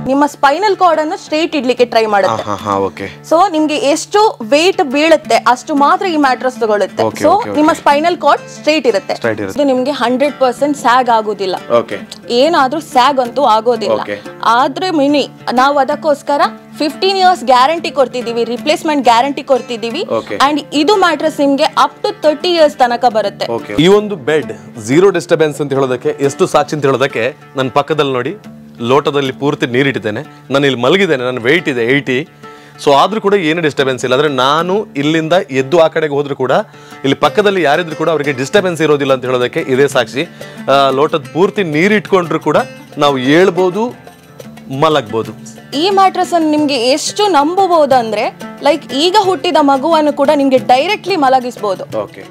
ನಿಮ್ಮ spinal cord ಅನ್ನು straight ಇಡ್ಲಿಕ್ಕೆ ಟ್ರೈ ಮಾಡುತ್ತೆ ಹಾ ಹಾ ಓಕೆ ಸೊ ನಿಮ್ಗೆ ಎಷ್ಟು ವೇಟ್ ಬೀಳುತ್ತೆ ಅಷ್ಟು ಮಾತ್ರ ಈ ಮ್ಯಾಟ್ರಸ್ ತಗೊಳುತ್ತೆ Okay, ಸೊ okay, okay. ನಿಮ್ಮ ಸ್ಪೈನಲ್ ಕಾರ್ಡ್ ಸ್ಟ್ರೇಟ್ ಇರುತ್ತೆ Straight ಇರುತ್ತೆ. ಇದು ನಿಮ್ಗೆ ಹಂಡ್ರೆಡ್ ಪರ್ಸೆಂಟ್ ಸ್ಯಾಗ್ ಆಗೋದಿಲ್ಲ ಓಕೆ ಏನಾದ್ರೂ ಸ್ಯಾಗ್ ಅಂತೂ ಆಗೋದಿಲ್ಲ Okay. ಆದ್ರೆ ಮಿನಿ ನಾವು ಅದಕ್ಕೋಸ್ಕರ ಫಿಫ್ಟೀನ್ ಇಯರ್ಸ್ ಗ್ಯಾರಂಟಿ ಕೊಡ್ತಿದೀವಿ ರಿಪ್ಲೇಸ್ಮೆಂಟ್ ಗ್ಯಾರಂಟಿ ಕೊಡ್ತಿದೀವಿ Okay. ಅಂಡ್ ಇದು ಮ್ಯಾಟ್ರಸ್ ನಿಮ್ಗೆ ಅಪ್ ಟು ತರ್ಟಿ ಇಯರ್ಸ್ ತನಕ ಬರುತ್ತೆ ಓಕೆ ಈ ಒಂದು ಬೆಡ್ ಝೀರೋ ಡಿಸ್ಟರ್ಬೆನ್ಸ್ ಅಂತ ಹೇಳೋದಕ್ಕೆ ಎಷ್ಟು ಸಾಕ್ಷಿ ಅಂತ ಹೇಳೋದಕ್ಕೆ ನನ್ನ ಪಕ್ಕದಲ್ಲಿ ನೋಡಿ ಲೋಟದಲ್ಲಿ ಪೂರ್ತಿ ನೀರಿಟ್ಟಿದ್ದೇನೆ ನಾನು ಇಲ್ಲಿ ಮಲಗಿದ್ದೇನೆ ನನ್ನ ವೆಯ್ಟ್ ಇದೆ ಏಯ್ಟಿ ಸೊ ಆದ್ರೂ ಕೂಡ ಏನು ಡಿಸ್ಟರ್ಬೆನ್ಸ್ ಇಲ್ಲ ಅಂದ್ರೆ ನಾನು ಇಲ್ಲಿಂದ ಎದ್ದು ಆ ಕಡೆಗೆ ಹೋದ್ರೂ ಕೂಡ ಇಲ್ಲಿ ಪಕ್ಕದಲ್ಲಿ ಯಾರಿದ್ರು ಕೂಡ ಅವರಿಗೆ ಡಿಸ್ಟರ್ಬೆನ್ಸ್ ಇರೋದಿಲ್ಲ ಅಂತ ಹೇಳೋದಕ್ಕೆ ಇದೇ ಸಾಕ್ಷಿ ಆ, ಲೋಟದ ಪೂರ್ತಿ ನೀರಿಟ್ಕೊಂಡ್ರು ಕೂಡ ನಾವು ಹೇಳ್ಬೋದು ಮಲಗ್ಬೋದು ಈ ಮ್ಯಾಟ್ರಸ್ ಅನ್ನು ನಿಮ್ಗೆ ಎಷ್ಟು ನಂಬಬಹುದು ಅಂದ್ರೆ ಲೈಕ್ ಈಗ ಹುಟ್ಟಿದ ಮಗುವನ್ನು ಕೂಡ ನಿಮ್ಗೆ ಡೈರೆಕ್ಟ್ಲಿ ಮಲಗಿಸಬಹುದು ಓಕೆ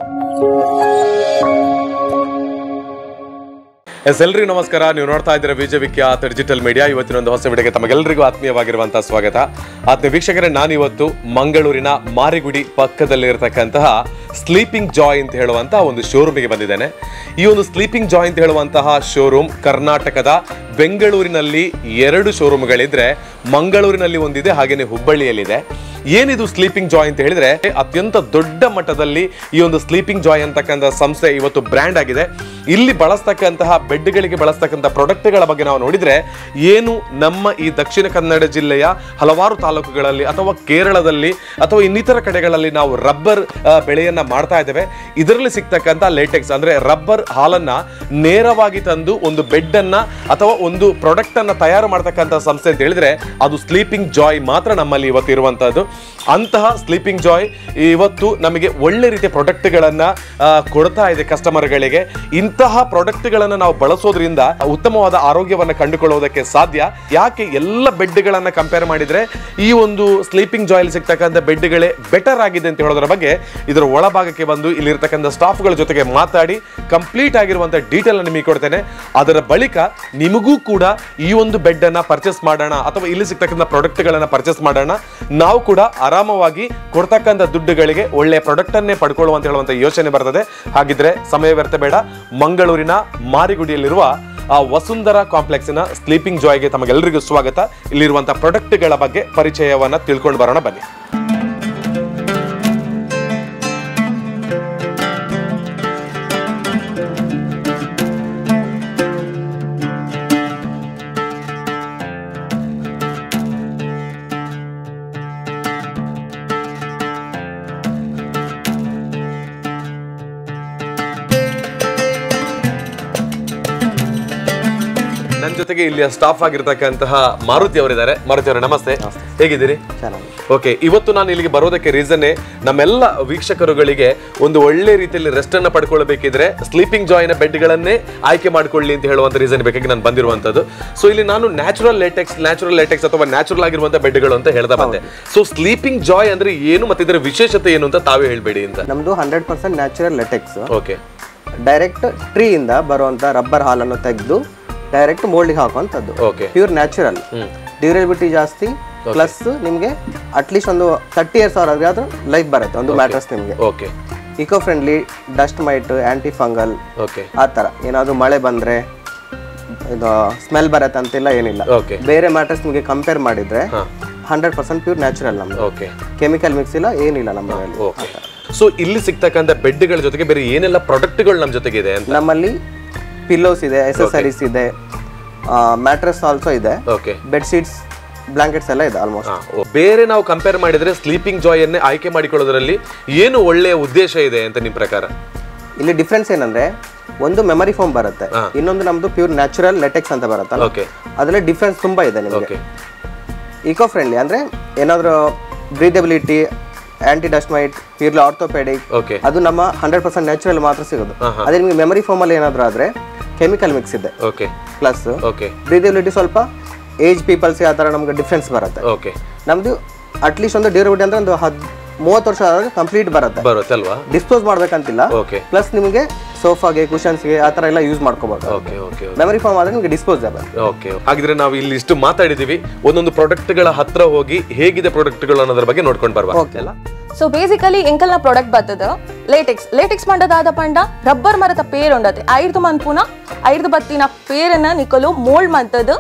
ಎಸ್ ಎಲ್ರಿಗೂ ನಮಸ್ಕಾರ ನೀವು ನೋಡ್ತಾ ಇದ್ದೀರಾ ವಿಜಯ ವಿಖ್ಯಾತ ಡಿಜಿಟಲ್ ಮೀಡಿಯಾ ಇವತ್ತಿನ ಒಂದು ಹೊಸ ವಿಡಿಯೋಗೆ ತಮಗೆಲ್ಲರಿಗೂ ಆತ್ಮೀಯವಾಗಿರುವಂತಹ ಸ್ವಾಗತ ಆತ್ಮೀಯ ವೀಕ್ಷಕರೇ ನಾನು ಇವತ್ತು ಮಂಗಳೂರಿನ ಮಾರಿಗುಡಿ ಪಕ್ಕದಲ್ಲಿರತಕ್ಕಂತಹ ಸ್ಲೀಪಿಂಗ್ ಜಾಯ್ ಅಂತ ಹೇಳುವಂತಹ ಒಂದು ಶೋರೂಮಿಗೆ ಬಂದಿದ್ದೇನೆ ಈ ಒಂದು ಸ್ಲೀಪಿಂಗ್ ಜಾಯ್ ಅಂತ ಹೇಳುವಂತಹ ಶೋರೂಮ್ ಕರ್ನಾಟಕದ ಬೆಂಗಳೂರಿನಲ್ಲಿ ಎರಡು ಶೋರೂಮ್ಗಳಿದ್ರೆ ಮಂಗಳೂರಿನಲ್ಲಿ ಒಂದಿದೆ ಹಾಗೇನೆ ಹುಬ್ಬಳ್ಳಿಯಲ್ಲಿದೆ ಏನಿದು ಸ್ಲೀಪಿಂಗ್ ಜಾಯ್ ಅಂತ ಹೇಳಿದ್ರೆ ಅತ್ಯಂತ ದೊಡ್ಡ ಮಟ್ಟದಲ್ಲಿ ಈ ಒಂದು ಸ್ಲೀಪಿಂಗ್ ಜಾಯ್ ಅಂತಕ್ಕಂಥ ಸಂಸ್ಥೆ ಇವತ್ತು ಬ್ರ್ಯಾಂಡ್ ಆಗಿದೆ ಇಲ್ಲಿ ಬಳಸ್ತಕ್ಕಂತಹ ಬೆಡ್ಗಳಿಗೆ ಬಳಸ್ತಕ್ಕಂಥ ಪ್ರಾಡಕ್ಟ್ಗಳ ಬಗ್ಗೆ ನಾವು ನೋಡಿದ್ರೆ ಏನು ನಮ್ಮ ಈ ದಕ್ಷಿಣ ಕನ್ನಡ ಜಿಲ್ಲೆಯ ಹಲವಾರು ತಾಲೂಕುಗಳಲ್ಲಿ ಅಥವಾ ಕೇರಳದಲ್ಲಿ ಅಥವಾ ಇನ್ನಿತರ ಕಡೆಗಳಲ್ಲಿ ನಾವು ರಬ್ಬರ್ ಬೆಳೆಯನ್ನ ಮಾಡ್ತಾ ಇದ್ದೇವೆ ಇದರಲ್ಲಿ ಸಿಗ್ತಕ್ಕಂಥ ಲೇಟೆಕ್ಸ್ ಅಂದ್ರೆ ರಬ್ಬರ್ ಹಾಲನ್ನ ನೇರವಾಗಿ ತಂದು ಒಂದು ಬೆಡ್ ಅನ್ನ ಅಥವಾ ಒಂದು ಪ್ರಾಡಕ್ಟ್ ಅನ್ನ ತಯಾರು ಮಾಡ್ತಕ್ಕಂಥ ಸಂಸ್ಥೆ ಅಂತ ಹೇಳಿದ್ರೆ ಅದು ಸ್ಲೀಪಿಂಗ್ ಜಾಯ್ ಮಾತ್ರ ನಮ್ಮಲ್ಲಿ ಇವತ್ತು ಇರುವಂತಹದ್ದು ಅಂತಹ ಸ್ಲೀಪಿಂಗ್ ಜಾಯ್ ಇವತ್ತು ನಮಗೆ ಒಳ್ಳೆ ರೀತಿಯ ಪ್ರಾಡಕ್ಟ್ಗಳನ್ನ ಆ, ಕೊಡ್ತಾ ಇದೆ ಕಸ್ಟಮರ್ಗಳಿಗೆ ಇಂತಹ ಪ್ರಾಡಕ್ಟ್ಗಳನ್ನ ನಾವು ಬಳಸೋದ್ರಿಂದ ಉತ್ತಮವಾದ ಆರೋಗ್ಯವನ್ನ ಕಂಡುಕೊಳ್ಳುವುದಕ್ಕೆ ಸಾಧ್ಯ ಯಾಕೆ ಎಲ್ಲ ಬೆಡ್ಗಳನ್ನ ಕಂಪೇರ್ ಮಾಡಿದ್ರೆ ಈ ಒಂದು ಸ್ಲೀಪಿಂಗ್ ಜಾಯ್ ಸಿಗ್ತಕ್ಕಂಥ ಬೆಡ್ಗಳೇ ಬೆಟರ್ ಆಗಿದೆ ಅಂತ ಹೇಳೋದ್ರ ಬಗ್ಗೆ ಇದರ ಒಳಭಾಗಕ್ಕೆ ಬಂದು ಇಲ್ಲಿರ್ತಕ್ಕಂಥ ಸ್ಟಾಫ್ಗಳ ಜೊತೆಗೆ ಮಾತಾಡಿ ಕಂಪ್ಲೀಟ್ ಆಗಿರುವಂತ ಡೀಟೇಲ್ ನಿಮಗೆ ಕೊಡ್ತೇನೆ ಅದರ ಬಳಿಕ ನಿಮಗೂ ಕೂಡ ಈ ಒಂದು ಬೆಡ್ ಅನ್ನ ಪರ್ಚೇಸ್ ಮಾಡೋಣ ಅಥವಾ ಇಲ್ಲಿ ಸಿಗ್ತಕ್ಕಂಥ ಪ್ರಾಡಕ್ಟ್ ಗಳನ್ನ ಪರ್ಚೇಸ್ ಮಾಡೋಣ ನಾವು ಕೂಡ ಆರಾಮವಾಗಿ ಕೊಡ್ತಕ್ಕಂಥ ದುಡ್ಡುಗಳಿಗೆ ಒಳ್ಳೆಯ ಪ್ರಾಡಕ್ಟ್ ಅನ್ನೇ ಪಡ್ಕೊಳ್ಳುವಂತ ಹೇಳುವಂತ ಯೋಚನೆ ಬರ್ತದೆ ಹಾಗಿದ್ರೆ ಸಮಯ ವ್ಯರ್ಥ ಬೇಡ ಮಂಗಳೂರಿನ ಮಾರಿಗುಡಿಯಲ್ಲಿರುವ ಆ ವಸುಂಧರ ಕಾಂಪ್ಲೆಕ್ಸಿನ ಸ್ಲೀಪಿಂಗ್ ಜಾಯ್ಗೆ ತಮಗೆಲ್ಲರಿಗೂ ಸ್ವಾಗತ ಇಲ್ಲಿರುವಂತಹ ಪ್ರಾಡಕ್ಟ್ಗಳ ಬಗ್ಗೆ ಪರಿಚಯವನ್ನ ತಿಳ್ಕೊಂಡು ಬರೋಣ ಬನ್ನಿ ನನ್ನ ಜೊತೆಗೆ ಇಲ್ಲಿಯ ಸ್ಟಾಫ್ ಆಗಿರ್ತಕ್ಕಂತಹ ಮಾರುತಿ ಅವರಿದ್ದಾರೆ ಮಾರುತಿ ಅವರೇ ನಮಸ್ತೆ ಹೇಗಿದ್ದೀರಿ ಚೆನ್ನಾಗಿ ಓಕೆ ಇವತ್ತು ನಾನು ಇಲ್ಲಿಗೆ ಬರೋದಕ್ಕೆ ರೀಸನ್ನೇ ನಮ್ಮೆಲ್ಲ ವೀಕ್ಷಕರುಗಳಿಗೆ ಒಂದು ಒಳ್ಳೆ ರೀತಿಯಲ್ಲಿ ರೆಸ್ಟ್ ಅನ್ನ ಪಡ್ಕೊಳ್ಬೇಕಿದ್ರೆ ಸ್ಲೀಪಿಂಗ್ ಜಾಯ್ನ ಬೆಡ್ಗಳನ್ನೇ ಆಯ್ಕೆ ಮಾಡ್ಕೊಳ್ಳಿ ಅಂತ ಹೇಳುವಂತ ರೀಸನ್ ಬೇಕಾಗಿ ನಾನು ಬಂದಿರುವಂತದ್ದು ಸೊ ಇಲ್ಲಿ ನಾನು ನ್ಯಾಚುರಲ್ ಲೇಟೆಕ್ಸ್ ನ್ಯಾಚುರಲ್ ಲೇಟೆಕ್ಸ್ ಅಥವಾ ನ್ಯಾಚುರಲ್ ಆಗಿರುವಂತ ಬೆಡ್ಗಳು ಅಂತ ಹೇಳ್ತಾ ಬಂದೆ ಸೊ ಸ್ಲೀಪಿಂಗ್ ಜಾಯ್ ಅಂದ್ರೆ ಏನು ಮತ್ತೆ ಇದರ ವಿಶೇಷತೆ ಏನು ಅಂತ ತಾವೇ ಹೇಳ್ಬೇಡಿ ಅಂತ ನಮ್ದು hundred percent natural latex okay direct ಟ್ರೀಯಿಂದ ಬರುವಂತ ರಬ್ಬರ್ ಹಾಲನ್ನು ತೆಗೆದು ಡೈರೆಕ್ಟ್ ಮೋಲ್ಡಿಗೆ ಹಾಕುವಂಥದ್ದು ಓಕೆ ಪ್ಯೂರ್ ನ್ಯಾಚುರಲ್ ಡ್ಯೂರೇಬಿಲಿಟಿ ಜಾಸ್ತಿ ಪ್ಲಸ್ ನಿಮಗೆ ಅಟ್ಲೀಸ್ಟ್ ಒಂದು ತರ್ಟಿ ಇಯರ್ಸ್ ಅವರಾದ್ರೆ ಅದು ಲೈಫ್ ಬರುತ್ತೆ ಒಂದು ಮ್ಯಾಟ್ರಸ್ ನಿಮಗೆ okay eco friendly dust mite anti fungal okay ಆ ಥರ ಏನಾದರೂ ಮಳೆ ಬಂದರೆ ಇದು ಸ್ಮೆಲ್ ಬರುತ್ತೆ ಅಂತೆಲ್ಲ ಏನಿಲ್ಲ ಓಕೆ ಬೇರೆ ಮ್ಯಾಟ್ರಸ್ ನಿಮಗೆ ಕಂಪೇರ್ ಮಾಡಿದ್ರೆ ಹಂಡ್ರೆಡ್ ಪರ್ಸೆಂಟ್ ಪ್ಯೂರ್ ನ್ಯಾಚುರಲ್ ನಮ್ದು ಓಕೆ ಕೆಮಿಕಲ್ ಮಿಕ್ಸ್ ಇಲ್ಲ ಏನಿಲ್ಲ ನಮ್ಮಲ್ಲಿ ಓಕೆ ಸೊ ಇಲ್ಲಿ ಸಿಗ್ತಕ್ಕಂಥ ಬೆಡ್ಗಳ ಜೊತೆಗೆ ಬೇರೆ ಏನೆಲ್ಲ ಪ್ರಾಡಕ್ಟ್ಗಳು ನಮ್ಮ ಜೊತೆಗೆ ಇದೆ ಅಂತ ನಮ್ಮಲ್ಲಿ ಪಿಲ್ಲೋಸ್ ಇದೆ ಎಸೆಸರೀಸ್ ಇದೆ ಮ್ಯಾಟ್ರೆಸ್ ಆಲ್ಸೋ ಇದೆ ಓಕೆ ಬೆಡ್ ಶೀಟ್ಸ್ ಬ್ಲಾಂಕೆಟ್ಸ್ ಎಲ್ಲ ಇದೆ ಆಲ್ಮೋಸ್ಟ್ ಹಾ, ಓ. ಬೇರೆ ನಾವು ಕಂಪೇರ್ ಮಾಡಿದ್ರೆ ಸ್ಲೀಪಿಂಗ್ ಜಾಯ್ ಅನ್ನೇ ಆಯ್ಕೆ ಮಾಡಿಕೊಳ್ಳೋದ್ರಲ್ಲಿ ಏನು ಒಳ್ಳೆಯ ಉದ್ದೇಶ ಇದೆ ಅಂತ ನಿಮ್ ಪ್ರಕಾರ ಇಲ್ಲಿ ಡಿಫ್ರೆನ್ಸ್ ಏನಂದ್ರೆ ಒಂದು ಮೆಮರಿ ಫೋಮ್ ಬರುತ್ತೆ ಇನ್ನೊಂದು ನಮ್ದು ಪ್ಯೂರ್ ನ್ಯಾಚುರಲ್ ಲೆಟೆಕ್ಸ್ ಅಂತ ಬರುತ್ತಲ್ಲ ಓಕೆ ಅದರಲ್ಲಿ ಡಿಫ್ರೆನ್ಸ್ ತುಂಬಾ ಇದೆ ನಿಮಗೆ ಓಕೆ ಇಕೋ ಫ್ರೆಂಡ್ಲಿ ಅಂದ್ರೆ ಏನಾದರೂ breathability anti dust mite purely orthopaedic okay ಅದು ನಮ್ಮ ಹಂಡ್ರೆಡ್ ಪರ್ಸೆಂಟ್ ನ್ಯಾಚುರಲ್ ಮಾತ್ರ ಸಿಗೋದು ಅದೇ ನಿಮಗೆ ಮೆಮರಿ ಫೋಮಲ್ಲಿ ಏನಾದರೂ ಆದ್ರೆ ಕೆಮಿಕಲ್ ಮಿಕ್ಸ್ ಇದೆ ಓಕೆ ಪ್ಲಸ್ ಓಕೆ ಬ್ರೀದಬಿಲಿಟಿ ಸ್ವಲ್ಪ ಏಜ್ ಪೀಪಲ್ಸ್ಗೆ ಆ ಥರ ನಮ್ಗೆ ಡಿಫ್ರೆನ್ಸ್ ಬರುತ್ತೆ ಓಕೆ ನಮ್ದು ಅಟ್ಲೀಸ್ಟ್ ಒಂದು ಡ್ಯೂರಬಿಲಿಟಿ ಅಂದ್ರೆ ಒಂದು ಹದ್ ಮೂವತ್ತು ವರ್ಷ ಆದಾಗ ಕಂಪ್ಲೀಟ್ ಬರುತ್ತೆ ಬರುತ್ತೆ ಅಲ್ವಾ ಡಿಸ್ಪೋಸ್ ಮಾಡ್ಬೇಕಂತಿಲ್ಲ ಓಕೆ ಪ್ಲಸ್ ನಿಮಗೆ ಸೋಫಾಗೆ ಕುಷನ್ಸ್ಗೆ ಆ ಥರ ಎಲ್ಲ ಯೂಸ್ ಮಾಡ್ಕೋಬಹುದು ಓಕೆ ಓಕೆ ಮೆಮರಿ ಫಾರ್ಮ್ ಆದ್ರೆ ನಿಮಗೆ ಡಿಸ್ಪೋಸಬಲ್ ಓಕೆ ಹಾಗಿದ್ರೆ ನಾವು ಇಲ್ಲಿ ಇಷ್ಟು ಮಾತಾಡಿದೀವಿ ಒಂದೊಂದು ಪ್ರಾಡಕ್ಟ್ಗಳ ಹತ್ರ ಹೋಗಿ ಹೇಗಿದೆ ಪ್ರಾಡಕ್ಟ್ಗಳು ಅನ್ನೋದ್ರ ಬಗ್ಗೆ ನೋಡ್ಕೊಂಡು ಬರುವ ಅಲ್ಲ ಸೊ ಬೇಸಿಕಲಿ ಎಂಕಲ್ನ ಪ್ರಾಡಕ್ಟ್ ಬರ್ತದ ಲೇಟೆಕ್ಸ್ ಲೇಟೆಕ್ಸ್ ಮಂಡದಾದ ಪಂಡ ರಬ್ಬರ್ ಮರದ ಪೇರ್ ಉಂಡತೆ ಐದು ಮನ್ಪುನ ಐದು ಬತ್ತಿನ ಪೇರನ್ನ ನಿಕಲು ಮೋಲ್ಡ್ ಮಂತದ್ದು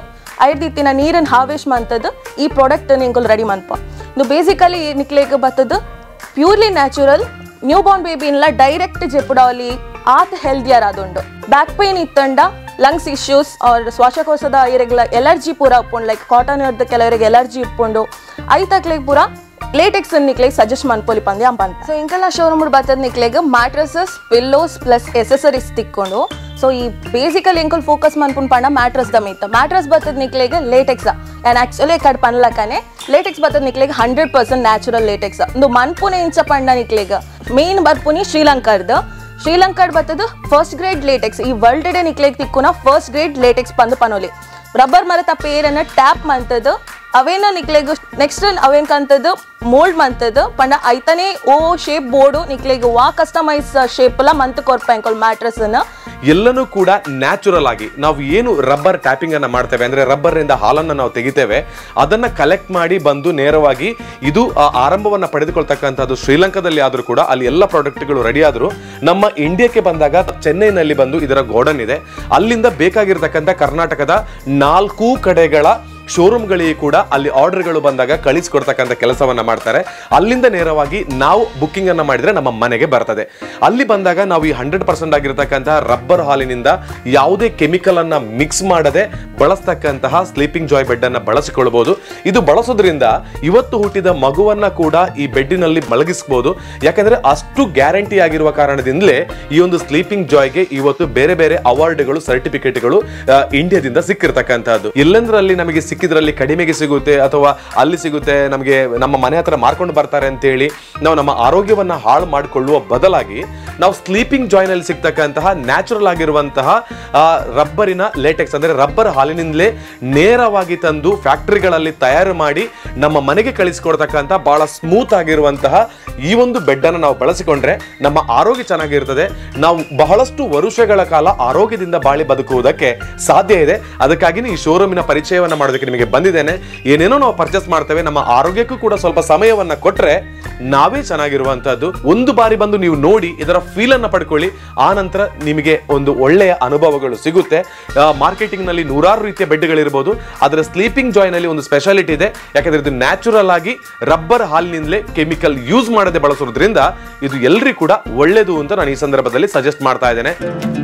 ಐದು ದಿತ್ತಿನ ನೀರನ್ನು ಹಾವೇಶ್ ಮಂತದ್ದು ಈ ಪ್ರಾಡಕ್ಟ್ ನಿಂಗೆ ರೆಡಿ ಮನ್ಪ ಇದು ಬೇಸಿಕಲಿ ನಿಕ್ಲೇಗ ಬತ್ತದು ಪ್ಯೂರ್ಲಿ ನ್ಯಾಚುರಲ್ ನ್ಯೂ ಬಾರ್ನ್ ಬೇಬಿನ್ಲ ಡೈರೆಕ್ಟ್ ಜೆಪುಡಾಲಿ ಆತ್ ಹೆಲ್ದಿಯರ್ ಆದುಂಡು ಬ್ಯಾಕ್ ಪೇನ್ ಇತ್ತಂಡ ಲಂಗ್ಸ್ ಇಶ್ಯೂಸ್ ಆರ್ ಶ್ವಾಸಕೋಶದ ಇರೆಗ್ಲ ಎಲರ್ಜಿ ಪೂರ ಉಪ್ಪುಂಡು ಲೈಕ್ ಕಾಟನ್ ಇರ್ದ ಕೆಲವರಿಗೆ ಎಲರ್ಜಿ ಉಪ್ಪುಂಡು ಐತಕ್ಲೆಗ್ ಪೂರ ಲೇಟೆಕ್ಸ್ ನಿಕ್ಲೆಗ್ ಸಜೆಸ್ಟ್ ಮನ್ಪೊಲಿ ಪಂದೆ ಅಂಪಂತ ಸೊ ಇಂಕಲ್ಲ ಶೋರೂಮ್ ಬರ್ತದ ನಿಕ್ಲೆಗ್ ಮ್ಯಾಟ್ರಸಸ್ ಪಿಲ್ಲೋಸ್ ಪ್ಲಸ್ ಎಸೆಸರೀಸ್ ತಿಕ್ಕೊಂಡು ಸೊ ಈ ಬೇಸಿಕಲ್ ಎಂಕಲ್ ಫೋಕಸ್ ಮನ್ಪುನ್ ಪಂಡ ಮ್ಯಾಟ್ರಸ್ ದಮ್ ಇತ್ತು ಮ್ಯಾಟ್ರಸ್ ಬರ್ತದ ನಿಕ್ಲೆಗ್ ಲೇಟೆಕ್ಸ್ ಆ್ಯಂಡ್ ಆಕ್ಚುಲಿ ಕಡ್ ಪನ್ಲಕನೆ ಲೇಟೆಕ್ಸ್ ಬರ್ತದ ನಿಕ್ಲೆಗ್ ಹಂಡ್ರೆಡ್ ಪರ್ಸೆಂಟ್ ನ್ಯಾಚುರಲ್ ಲೇಟೆಕ್ಸ್ ಒಂದು ಮನ್ಪುನೆ ಇಂಚ ಪಂಡ ನಿಕ್ಲೆಗ್ ಮೇನ್ ಬರ್ಪುನಿ ಶ್ರೀಲಂಕಾರ್ದು ಶ್ರೀಲಂಕಾಡ್ ಬರ್ತದ ಫಸ್ಟ್ ಗ್ರೇಡ್ ಲೇಟೆಕ್ಸ್ ಈ ವರ್ಲ್ಡ್ ಡೇ ನಿಕ್ಲೆಗ್ ತಿಕ್ಕುನ ಫಸ್ಟ್ ಗ್ರೇಡ್ ಲೇಟೆಕ್ಸ್ ಪಂದು ಪನೋಲಿ ರಬ್ಬರ್ ಮರತ ಪೇರನ್ನ ಟ್ಯಾಪ್ ಮಂತದ್ದು ಅವೇನ ನಿಕ್ಲೆಗ್ ನೆಕ್ಸ್ಟ್ ಅವೇನ್ ಕಂತದ್ದು ಮೋಲ್ಡ್ ಮಂತದ್ದು ಪಂಡ ಐತನೇ ಓ ಶೇಪ್ ಬೋರ್ಡು ನಿಕ್ಲೆಗ್ ವಾ ಕಸ್ಟಮೈಸ್ ಶೇಪ್ ಎಲ್ಲ ಮಂತ್ ಕೊರ್ಪಂಕೊಲ್ ಮ್ಯಾಟ್ರಸ್ ಅನ್ನ ಎಲ್ಲನೂ ಕೂಡ ನ್ಯಾಚುರಲ್ ಆಗಿ ನಾವು ಏನು ರಬ್ಬರ್ ಟ್ಯಾಪಿಂಗ್ ಅನ್ನ ಮಾಡ್ತೇವೆ ಅಂದ್ರೆ ರಬ್ಬರ್ ಇಂದ ಹಾಲನ್ನ ನಾವು ತೆಗಿತೇವೆ ಅದನ್ನ ಕಲೆಕ್ಟ್ ಮಾಡಿ ಬಂದು ನೇರವಾಗಿ ಇದು ಆ ಆರಂಭವನ್ನ ಪಡೆದುಕೊಳ್ತಕ್ಕಂಥದ್ದು ಶ್ರೀಲಂಕಾದಲ್ಲಿ ಆದ್ರೂ ಕೂಡ ಅಲ್ಲಿ ಎಲ್ಲ ಪ್ರಾಡಕ್ಟ್ಗಳು ರೆಡಿ ಆದ್ರು ನಮ್ಮ ಇಂಡಿಯಾಕ್ಕೆ ಬಂದಾಗ ಚೆನ್ನೈನಲ್ಲಿ ಬಂದು ಇದರ ಗೋಡನ್ ಇದೆ ಅಲ್ಲಿಂದ ಬೇಕಾಗಿರ್ತಕ್ಕಂಥ ಕರ್ನಾಟಕದ ನಾಲ್ಕು ಕಡೆಗಳ ಶೋರೂಮ್ಗಳಿಗೆ ಕೂಡ ಅಲ್ಲಿ ಆರ್ಡರ್ಗಳು ಬಂದಾಗ ಕಳಿಸ್ಕೊಡ್ತಕ್ಕಂಥ ಕೆಲಸವನ್ನ ಮಾಡ್ತಾರೆ ಅಲ್ಲಿಂದ ನೇರವಾಗಿ ನಾವು ಬುಕ್ಕಿಂಗ್ ಅನ್ನ ಮಾಡಿದ್ರೆ ನಮ್ಮ ಮನೆಗೆ ಬರ್ತದೆ ಅಲ್ಲಿ ಬಂದಾಗ ನಾವು ಈ ಹಂಡ್ರೆಡ್ ಪರ್ಸೆಂಟ್ ಆಗಿರ್ತಕ್ಕಂತಹ ರಬ್ಬರ್ ಹಾಲಿನಿಂದ ಯಾವುದೇ ಕೆಮಿಕಲ್ ಅನ್ನ ಮಿಕ್ಸ್ ಮಾಡದೆ ಬಳಸ್ತಕ್ಕಂತಹ ಸ್ಲೀಪಿಂಗ್ ಜಾಯ್ ಬೆಡ್ ಅನ್ನ ಬಳಸಿಕೊಳ್ಬಹುದು ಇದು ಬಳಸೋದ್ರಿಂದ ಇವತ್ತು ಹುಟ್ಟಿದ ಮಗುವನ್ನ ಕೂಡ ಈ ಬೆಡ್ಡಿನಲ್ಲಿ ಮಲಗಿಸಬಹುದು ಯಾಕಂದ್ರೆ ಅಷ್ಟು ಗ್ಯಾರಂಟಿ ಆಗಿರುವ ಕಾರಣದಿಂದಲೇ ಈ ಒಂದು ಸ್ಲೀಪಿಂಗ್ ಜಾಯ್ಗೆ ಇವತ್ತು ಬೇರೆ ಬೇರೆ ಅವಾರ್ಡ್ಗಳು ಸರ್ಟಿಫಿಕೇಟ್ಗಳು ಇಂಡಿಯಾದಿಂದ ಸಿಕ್ಕಿರ್ತಕ್ಕಂಥದ್ದು ಎಲ್ಲೆಂದ್ರಲ್ಲಿ ನಮಗೆ ಸಿಕ್ಕಿದ್ರಲ್ಲಿ ಕಡಿಮೆಗೆ ಸಿಗುತ್ತೆ ಅಥವಾ ಅಲ್ಲಿ ಸಿಗುತ್ತೆ ನಮಗೆ ನಮ್ಮ ಮನೆ ಹತ್ರ ಮಾರ್ಕೊಂಡು ಬರ್ತಾರೆ ಅಂತೇಳಿ ನಾವು ನಮ್ಮ ಆರೋಗ್ಯವನ್ನ ಹಾಳು ಮಾಡಿಕೊಳ್ಳುವ ಬದಲಾಗಿ ನಾವು ಸ್ಲೀಪಿಂಗ್ ಜಾಯ್ನ್ ಅಲ್ಲಿ ಸಿಗ್ತಕ್ಕಂತಹ ನ್ಯಾಚುರಲ್ ಆಗಿರುವಂತಹ ಆ, ರಬ್ಬರಿನ ಲೇಟೆಕ್ಸ್ ಅಂದ್ರೆ ರಬ್ಬರ್ ಹಾಲಿನಿಂದಲೇ ನೇರವಾಗಿ ತಂದು ಫ್ಯಾಕ್ಟರಿಗಳಲ್ಲಿ ತಯಾರು ಮಾಡಿ ನಮ್ಮ ಮನೆಗೆ ಕಳಿಸಿಕೊಡ್ತಕ್ಕಂಥ ಬಹಳ ಸ್ಮೂತ್ ಆಗಿರುವಂತಹ ಈ ಒಂದು ಬೆಡ್ ಅನ್ನು ನಾವು ಬಳಸಿಕೊಂಡ್ರೆ ನಮ್ಮ ಆರೋಗ್ಯ ಚೆನ್ನಾಗಿರ್ತದೆ ನಾವು ಬಹಳಷ್ಟು ವರುಷಗಳ ಕಾಲ ಆರೋಗ್ಯದಿಂದ ಬಾಳಿ ಬದುಕುವುದಕ್ಕೆ ಸಾಧ್ಯ ಇದೆ ಅದಕ್ಕಾಗಿ ಈ ಶೋರೂಮಿನ ಪರಿಚಯವನ್ನ ಮಾಡೋದಕ್ಕೆ ನಿಮಗೆ ಬಂದಿದ್ದೇನೆ ಏನೇನೋ ನಾವು ಪರ್ಚೇಸ್ ಮಾಡ್ತೇವೆ ನಮ್ಮ ಆರೋಗ್ಯಕ್ಕೂ ಕೂಡ ಸ್ವಲ್ಪ ಸಮಯವನ್ನ ಕೊಟ್ರೆ ನಾವೇ ಚೆನ್ನಾಗಿರುವಂತಹದ್ದು ಒಂದು ಬಾರಿ ಬಂದು ನೀವು ನೋಡಿ ಇದರ ಫೀಲ್ ಅನ್ನ ಪಡ್ಕೊಳ್ಳಿ ಆ ನಂತರ ನಿಮಗೆ ಒಂದು ಒಳ್ಳೆಯ ಅನುಭವಗಳು ಸಿಗುತ್ತೆ ಮಾರ್ಕೆಟಿಂಗ್ ನಲ್ಲಿ ನೂರಾರು ರೀತಿಯ ಬೆಡ್ಗಳಿರ್ಬೋದು ಅದರ ಸ್ಲೀಪಿಂಗ್ ಜಾಯ್ ನಲ್ಲಿ ಒಂದು ಸ್ಪೆಷಾಲಿಟಿ ಇದೆ ಯಾಕಂದ್ರೆ ಇದು ನ್ಯಾಚುರಲ್ ಆಗಿ ರಬ್ಬರ್ ಹಾಲಿನಿಂದಲೇ ಕೆಮಿಕಲ್ ಯೂಸ್ ಮಾಡದೆ ಬಳಸೋದ್ರಿಂದ ಇದು ಎಲ್ರಿಗೂ ಕೂಡ ಒಳ್ಳೇದು ಅಂತ ನಾನು ಈ ಸಂದರ್ಭದಲ್ಲಿ ಸಜೆಸ್ಟ್ ಮಾಡ್ತಾ ಇದ್ದೇನೆ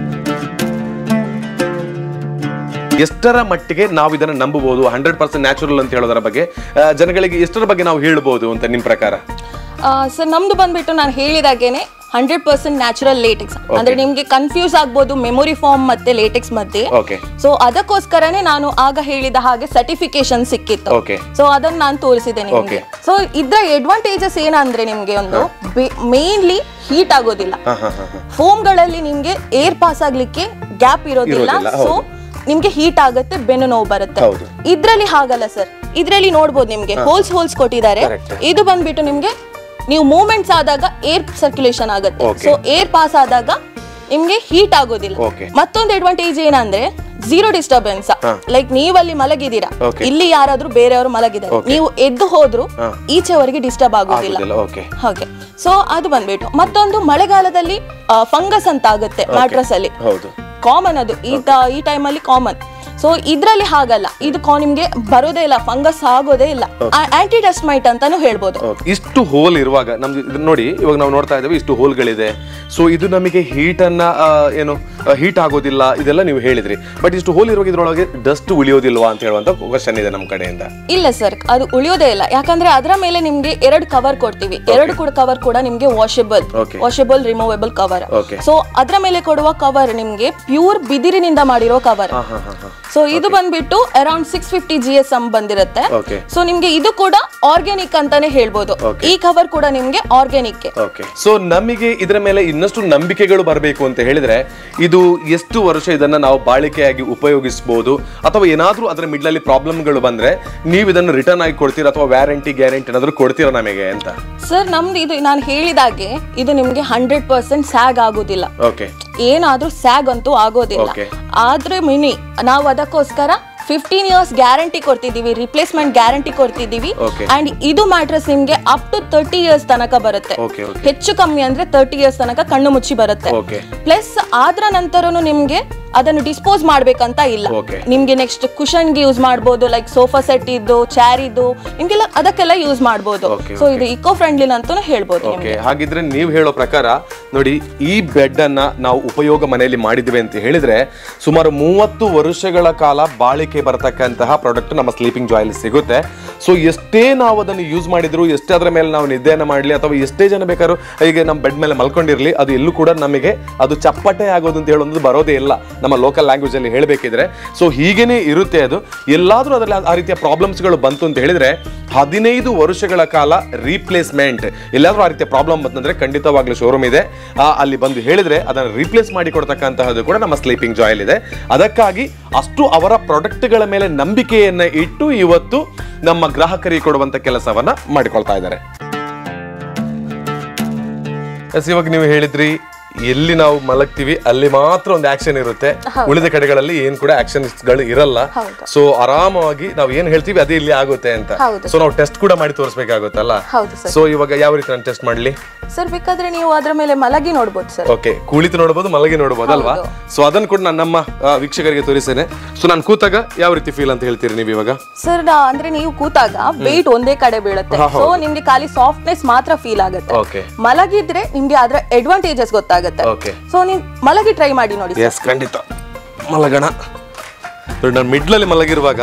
ಎಷ್ಟರ ಮಟ್ಟಿಗೆ ನಾವು ಇದನ್ನ ನಂಬಬಹುದು ಹಂಡ್ರೆಡ್ ಪರ್ಸೆಂಟ್ ನ್ಯಾಚುರಲ್ ಅಂತ ಹೇಳೋದರ ಬಗ್ಗೆ ಆ, ಜನಗಳಿಗೆ ಎಷ್ಟರ ಬಗ್ಗೆ ನಾವು ಹೇಳ್ಬೋದು ಅಂತ ನಿಮ್ ಪ್ರಕಾರ ಸರ್ ನಮ್ದು ಬಂದ್ಬಿಟ್ಟು ನಾನು ಹೇಳಿದಾಗೇನೆ ಹಂಡ್ರೆಡ್ ಪರ್ಸೆಂಟ್ ನ್ಯಾಚುರಲ್ ಲೇಟೆಕ್ಸ್ ಅಂದ್ರೆ ನಿಮ್ಗೆ ಕನ್ಫ್ಯೂಸ್ ಆಗ್ಬೋದು ಮೆಮೊರಿ ಫಾರ್ಮ್ ಮತ್ತೆ ಲೇಟೆಕ್ಸ್ ಮಧ್ಯೆ ಓಕೆ ಸೊ ಅದಕ್ಕೋಸ್ಕರನೇ ನಾನು ಆಗ ಹೇಳಿದ ಹಾಗೆ ಸರ್ಟಿಫಿಕೇಶನ್ ಸಿಕ್ಕಿತ್ತು ಓಕೆ ಸೊ ಅದನ್ನ ನಾನು ತೋರಿಸಿದೆ ನಿಮ್ಗೆ ಸೊ ಇದ್ರ ಅಡ್ವಾಂಟೇಜಸ್ ಏನಂದ್ರೆ ನಿಮ್ಗೆ ಒಂದು ಮೇನ್ಲಿ ಹೀಟ್ ಆಗೋದಿಲ್ಲ ಹಾ ಹಾ ಹಾ ಹಾ ಫೋಮ್ ಗಳಲ್ಲಿ ನಿಮ್ಗೆ ಏರ್ ಪಾಸ್ ಆಗ್ಲಿಕ್ಕೆ ಗ್ಯಾಪ್ ಇರೋದಿಲ್ಲ ಇರೋದಿಲ್ಲ, ಸೊ ನಿಮ್ಗೆ ಹೀಟ್ ಆಗುತ್ತೆ ಬೆನ್ನು ನೋವು ಬರುತ್ತೆ ಹೌದು. ಇದ್ರಲ್ಲಿ ಹಾಗಲ್ಲ ಸರ್ ಇದ್ರಲ್ಲಿ ನೋಡ್ಬೋದು ನಿಮ್ಗೆ ಹೋಲ್ಸ್ ಹೋಲ್ಸ್ ಕೊಟ್ಟಿದ್ದಾರೆ Correct. ಇದು ಬಂದ್ಬಿಟ್ಟು ನಿಮ್ಗೆ ನೀವು ಮೂವ್ಮೆಂಟ್ಸ್ ಆದಾಗ ಏರ್ ಸರ್ಕ್ಯುಲೇಷನ್ ಆಗುತ್ತೆ Okay. ಸೊ ಏರ್ ಪಾಸ್ ಆದಾಗ ನಿಮ್ಗೆ ಹೀಟ್ ಆಗೋದಿಲ್ಲ Okay. ಮತ್ತೊಂದು ಅಡ್ವಾಂಟೇಜ್ ಏನಂದ್ರೆ ಝೀರೋ ಡಿಸ್ಟರ್ಬೆನ್ಸ್ ಲೈಕ್ ನೀವಲ್ಲಿ ಮಲಗಿದ್ದೀರಾ Okay. ಇಲ್ಲಿ ಯಾರಾದ್ರೂ ಬೇರೆಯವರು ಮಲಗಿದ್ದಾರೆ ನೀವು ಎದ್ದು ಹೋದ್ರು ಈಚೆವರೆಗೆ ಡಿಸ್ಟರ್ಬ್ ಆಗೋದಿಲ್ಲ ಆಗುದಿಲ್ಲ ಓಕೆ ಹಾಗೆ ಸೊ ಅದು ಬಂದ್ಬಿಟ್ಟು ಮತ್ತೊಂದು ಮಳೆಗಾಲದಲ್ಲಿ ಫಂಗಸ್ ಅಂತ ಆಗುತ್ತೆ ಮ್ಯಾಟ್ರಸ್ ಅಲ್ಲಿ ಹೌದು ಕಾಮನ್ ಅದು ಈ ತ- ಈ ಟೈಮಲ್ಲಿ ಕಾಮನ್ ಸೊ ಇದ್ರಲ್ಲಿ ಹಾಗಲ್ಲ ಇದು ಕಾ- ನಿಮ್ಗೆ ಬರೋದೇ ಇಲ್ಲ ಫಂಗಸ್ ಆಗೋದೇ ಇಲ್ಲ ಆಂಟಿ ಡಸ್ಮೈಟ್ ಅಂತಾನು ಹೇಳ್ಬೋದು Okay. ಇಷ್ಟು ಹೋಲ್ ಇರುವಾಗ ನಮ್ದು ಇದನ್ನ ನೋಡಿ ಇವಾಗ ನಾವು ನೋಡ್ತಾ ಇದ್ದೇವೆ ಇಷ್ಟು ಹೋಲ್ಗಳಿದೆ ಸೊ ಇದು ನಮಗೆ ಹೀಟ್ ಅನ್ನ ಆ, ಏನು ಹೀಟ್ ಆಗೋದಿಲ್ಲ ಇದೆಲ್ಲ ನೀವು ಹೇಳಿದ್ರಿ ಬಟ್ ಇಷ್ಟು ಹೋಲ್ ಇರುವಾಗ ಇದ್ರೊಳಗೆ ಡಸ್ಟ್ ಉಳಿಯೋದಿಲ್ವಾ ಅಂತ ಹೇಳುವಂತ ಕ್ವಶನ್ ಇದೆ ನಮ್ಮ ಕಡೆಯಿಂದ ಇಲ್ಲ ಸರ್ ಅದು ಉಳಿಯೋದೇ ಇಲ್ಲ ಯಾಕಂದ್ರೆ ಅದರ ಮೇಲೆ ನಿಮ್ಗೆ ಎರಡು ಕವರ್ ಕೊಡ್ತೀವಿ ಎರಡು ಕೂಡ ಕವರ್ ಕೂಡ ನಿಮ್ಗೆ washable Okay. Washable removable cover Okay. So ಅದರ ಮೇಲೆ ಕೊಡುವ ಕವರ್ ನಿಮ್ಗೆ ಪ್ಯೂರ್ ಬಿದಿರಿನಿಂದ ಮಾಡಿರೋ ಕವರ್ ಹಾ ಹಾ ಹಾ ಹಾ ಸೊ ಇದು ಬಂದ್ಬಿಟ್ಟು around six fifty G S M ಬಂದಿರುತ್ತೆ ಓಕೆ ಸೊ ನಿಮ್ಗೆ ಇದು ಕೂಡ ಆರ್ಗ್ಯಾನಿಕ್ ಅಂತಾನೆ ಹೇಳ್ಬೋದು ಈ ಕವರ್ ಕೂಡ ನಿಮ್ಗೆ ಆರ್ಗ್ಯಾನಿಕ್ ಓಕೆ ಸೊ ನಮಗೆ ಇದರ ಮೇಲೆ ಇನ್ನಷ್ಟು ನಂಬಿಕೆಗಳು ಬರಬೇಕು ಅಂತ ಹೇಳಿದ್ರೆ ಇದು ಎಷ್ಟು ವರ್ಷ ಇದನ್ನ ನಾವು ಬಾಳಿಕೆಯಾಗಿ ಉಪಯೋಗಿಸಬಹುದು ಅಥವಾ ಏನಾದ್ರೂ ಅದರ ಮಿಡ್ಲಲ್ಲಿ ಪ್ರಾಬ್ಲಮ್ಗಳು ಬಂದ್ರೆ ನೀವು ಇದನ್ನು ರಿಟರ್ನ್ ಆಗಿ ಕೊಡ್ತೀರಾ ಅಥವಾ ವ್ಯಾರಂಟಿ ಗ್ಯಾರಂಟಿ ಏನಾದ್ರು ಕೊಡ್ತೀರಾ ನಮಗೆ ಅಂತ ಸರ್ ನಮ್ದು ಇದು ನಾನು ಹೇಳಿದಾಗೆ ಇದು ನಿಮ್ಗೆ ಹಂಡ್ರೆಡ್ ಪರ್ಸೆಂಟ್ ಸ್ಯಾಗ್ ಆಗೋದಿಲ್ಲ ಓಕೆ ಏನಾದ್ರೂ ಸ್ಯಾಗ್ ಅಂತೂ ಆಗೋದಿಲ್ಲ Okay. ಆದ್ರೆ ಮಿನಿ ನಾವು ಅದಕ್ಕೋಸ್ಕರ ಫಿಫ್ಟೀನ್ ಇಯರ್ಸ್ ಗ್ಯಾರಂಟಿ ಕೊಡ್ತಿದೀವಿ ರಿಪ್ಲೇಸ್ಮೆಂಟ್ ಗ್ಯಾರಂಟಿ ಕೊಡ್ತಿದೀವಿ Okay. ಅಂಡ್ ಇದು ಮ್ಯಾಟ್ರಸ್ ನಿಮ್ಗೆ ಅಪ್ ಟು ತರ್ಟಿ ಇಯರ್ಸ್ ತನಕ ಬರುತ್ತೆ ಓಕೆ ಓಕೆ ಹೆಚ್ಚು ಕಮ್ಮಿ ಅಂದ್ರೆ ತರ್ಟಿ ಇಯರ್ಸ್ ತನಕ ಕಣ್ಣು ಮುಚ್ಚಿ ಬರುತ್ತೆ ಓಕೆ ಪ್ಲಸ್ ಆದ್ರ ನಂತರನು ನಿಮ್ಗೆ ಅದನ್ನು ಡಿಸ್ಪೋಸ್ ಮಾಡ್ಬೇಕಂತ ಇಲ್ಲ Okay. ನಿಮ್ಗೆ ನೆಕ್ಸ್ಟ್ ಕುಶನ್ಗೆ ಯೂಸ್ ಮಾಡ್ಬೋದು ಲೈಕ್ ಸೋಫಾ ಸೆಟ್ ಇದ್ದು ಚೇರ್ ಇದ್ದು ನಿಮ್ಗೆಲ್ಲ ಅದಕ್ಕೆಲ್ಲ ಯೂಸ್ ಮಾಡ್ಬೋದು Okay, ಸೊ ಇದು ಇಕೋ ಫ್ರೆಂಡ್ಲಿ ಅಂತಾನು ಹೇಳ್ಬೋದು ನಿಮ್ಗೆ ಓಕೆ ಹಾಗಿದ್ರೆ ನೀವು ಹೇಳೋ ಪ್ರಕಾರ ನೋಡಿ ಈ ಬೆಡ್ ಅನ್ನ ನಾವು ಉಪಯೋಗ ಮನೆಯಲ್ಲಿ ಮಾಡಿದ್ವಿ ಅಂತ ಹೇಳಿದ್ರೆ ಸುಮಾರು ಮೂವತ್ತು ವರ್ಷಗಳ ಕಾಲ ಬಾಳಿಕೆ ಬರತಕ್ಕಂತಹ ಪ್ರಾಡಕ್ಟ್ ನಮ್ಮ ಸ್ಲೀಪಿಂಗ್ ಜಾಯಲ್ಲಿ ಸಿಗುತ್ತೆ ಸೊ ಎಷ್ಟೇ ನಾವು ಅದನ್ನು ಯೂಸ್ ಮಾಡಿದ್ರು ಎಷ್ಟೇ ಅದರ ಮೇಲೆ ನಾವು ನಿದ್ದೆಯನ್ನು ಮಾಡಲಿ ಅಥವಾ ಎಷ್ಟೇ ಜನ ಬೇಕಾದ್ರೂ ಈಗ ನಮ್ಮ ಬೆಡ್ ಮೇಲೆ ಮಲ್ಕೊಂಡಿರಲಿ ಅದು ಎಲ್ಲೂ ಕೂಡ ನಮಗೆ ಅದು ಚಪ್ಪಟೆ ಆಗೋದು ಅಂತ ಹೇಳೋದು ಬರೋದೇ ಇಲ್ಲ ನಮ್ಮ ಲೋಕಲ್ ಲ್ಯಾಂಗ್ವೇಜ್ ಅಲ್ಲಿ ಹೇಳಬೇಕಿದ್ರೆ ಸೊ ಹೀಗೇನೆ ಇರುತ್ತೆ ಅದು ಎಲ್ಲಾದ್ರೂ ಅದರಲ್ಲಿ ಆ- ಆ ರೀತಿಯ ಪ್ರಾಬ್ಲಮ್ಸ್ಗಳು ಬಂತು ಅಂತ ಹೇಳಿದ್ರೆ ಹದಿನೈದು ವರ್ಷಗಳ ಕಾಲ ರೀಪ್ಲೇಸ್ಮೆಂಟ್ ಎಲ್ಲಾದ್ರೂ ಆ ರೀತಿಯ ಪ್ರಾಬ್ಲಮ್ ಬಂತಂದ್ರೆ ಖಂಡಿತವಾಗ್ಲೂ ಶೋರೂಮ್ ಇದೆ ಆ, ಅಲ್ಲಿ ಬಂದು ಹೇಳಿದ್ರೆ ಅದನ್ನು ರೀಪ್ಲೇಸ್ ಮಾಡಿ ಕೊಡ್ತಕ್ಕಂತಹದ್ದು ಕೂಡ ನಮ್ಮ ಸ್ಲೀಪಿಂಗ್ ಜಾಯಲ್ ಇದೆ ಅದಕ್ಕಾಗಿ ಅಷ್ಟು ಅವರ ಪ್ರಾಡಕ್ಟ್ಗಳ ಮೇಲೆ ನಂಬಿಕೆಯನ್ನ ಇಟ್ಟು ಇವತ್ತು ನಮ್ಮ ಗ್ರಾಹಕರಿಗೆ ಕೊಡುವಂತ ಕೆಲಸವನ್ನ ಮಾಡಿಕೊಳ್ತಾ ಇದ್ದಾರೆ ಎಸ್ ಇವಾಗ ನೀವು ಹೇಳಿದ್ರಿ ಎಲ್ಲಿ ನಾವು ಮಲಗ್ತೀವಿ ಅಲ್ಲಿ ಮಾತ್ರ ಒಂದು ಆಕ್ಷನ್ ಇರುತ್ತೆ ಉಳಿದ ಕಡೆಗಳಲ್ಲಿ ಏನ್ ಕೂಡ ಆಕ್ಷನ್ಸ್ ಗಳು ಇರಲ್ಲ ಹೌದು. ಸೊ ಆರಾಮವಾಗಿ ನಾವು ಏನ್ ಹೇಳ್ತೀವಿ ಅದೇ ಇಲ್ಲಿ ಆಗುತ್ತೆ ಅಂತ ಹೌದು ಸೊ ನಾವು ಟೆಸ್ಟ್ ಕೂಡ ಮಾಡಿ ತೋರಿಸ್ಬೇಕಾಗುತ್ತಲ್ಲ ಹೌದು ಸರ್ ಸೊ ಇವಾಗ ಯಾವ ರೀತಿ ನಾನು ಟೆಸ್ಟ್ ಮಾಡ್ಲಿ ಸರ್ ಬೇಕಾದ್ರೆ ನೀವು ಅದ್ರ ಮೇಲೆ ಮಲಗಿ ನೋಡ್ಬೋದು ಸರ್ ಓಕೆ ಕುಳಿತು ನೋಡಬಹುದು ಮಲಗಿ ನೋಡಬಹುದು ಅಲ್ವಾ ಸೊ ಅದನ್ನ ಕೂಡ ನಾನು ನಮ್ಮ ಆ, ವೀಕ್ಷಕರಿಗೆ ತೋರಿಸ್ತೇನೆ ಸೊ ನಾನು ಕೂತಾಗ ಯಾವ ರೀತಿ ಫೀಲ್ ಅಂತ ಹೇಳ್ತೀರಿ ನೀವು ಇವಾಗ ಸರ್ ಅಂದ್ರೆ ನೀವು ಕೂತಾಗ ವೆಯ್ಟ್ ಒಂದೇ ಕಡೆ ಬೀಳುತ್ತೆ ಸೊ ನಿಮ್ಗೆ ಖಾಲಿ ಸಾಫ್ಟ್ನೆಸ್ ಮಾತ್ರ ಫೀಲ್ ಆಗುತ್ತೆ ಓಕೆ ಮಲಗಿದ್ರೆ ನಿಮ್ಗೆ ಅದ್ರ ಅಡ್ವಾಂಟೇಜಸ್ ಗೊತ್ತಾಗುತ್ತೆ ಓಕೆ ಸೊ ನೀವು ಮಲಗಿ ಟ್ರೈ ಮಾಡಿ ನೋಡಿ ಎಸ್ ಖಂಡಿತ ಮಲಗಣ ನೋಡಿ ನಾನು ಮಿಡ್ಲಲ್ಲಿ ಮಲಗಿರುವಾಗ